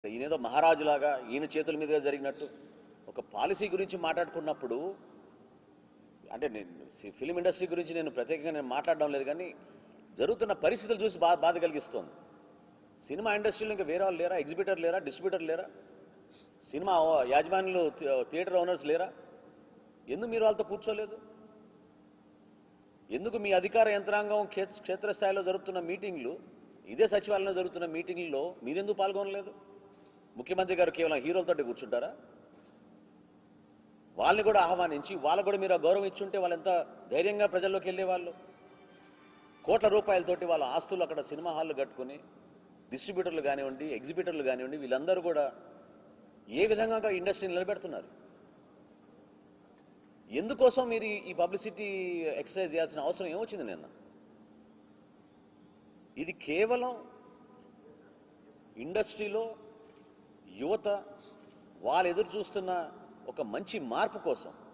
ఈయనేదో మహారాజులాగా ఈయన చేతుల మీదుగా జరిగినట్టు ఒక పాలసీ గురించి మాట్లాడుకున్నప్పుడు అంటే నేను సి- ఫిలిం ఇండస్ట్రీ గురించి నేను ప్రత్యేకంగా నేను మాట్లాడడం లేదు కానీ జరుగుతున్న పరిస్థితులు చూసి బా బాధ కలిగిస్తోంది సినిమా ఇండస్ట్రీలో ఇంకా వేరే వాళ్ళు లేరా ఎగ్జిబిటర్ లేరా డిస్ట్రిబ్యూటర్ లేరా సినిమా ఓ- యాజమాన్యులు థి- థియేటర్ ఓనర్స్ లేరా ఎందుకు మీరు వాళ్ళతో కూర్చోలేదు ఎందుకు మీ అధికార యంత్రాంగం క్షేత్ర క్షేత్రస్థాయిలో జరుగుతున్న మీటింగ్లు ఇదే సచివాలయంలో జరుగుతున్న మీటింగ్లో మీరెందుకు పాల్గొనలేదు ముఖ్యమంత్రి గారు కేవలం హీరోలతోటి కూర్చుంటారా వాళ్ళని కూడా ఆహ్వానించి వాళ్ళకు కూడా మీరు ఆ గౌరవం ఇచ్చుంటే వాళ్ళు ఎంత ధైర్యంగా ప్రజల్లోకి వెళ్ళేవాళ్ళు కోట్ల రూపాయలతోటి వాళ్ళ ఆస్తులు అక్కడ సినిమా హాళ్ళు కట్టుకుని డిస్ట్రిబ్యూటర్లు కానివ్వండి ఎగ్జిబిటర్లు కానివ్వండి వీళ్ళందరూ కూడా ఏ విధంగా ఇండస్ట్రీని నిలబెడుతున్నారు ఎందుకోసం మీరు ఈ- ఈ పబ్లిసిటీ ఎక్సర్సైజ్ చేయాల్సిన అవసరం ఏమొచ్చింది నిన్న ఇది కేవలం ఇండస్ట్రీలో యువత వాళ్ళు ఎదురు చూస్తున్న ఒక మంచి మార్పు కోసం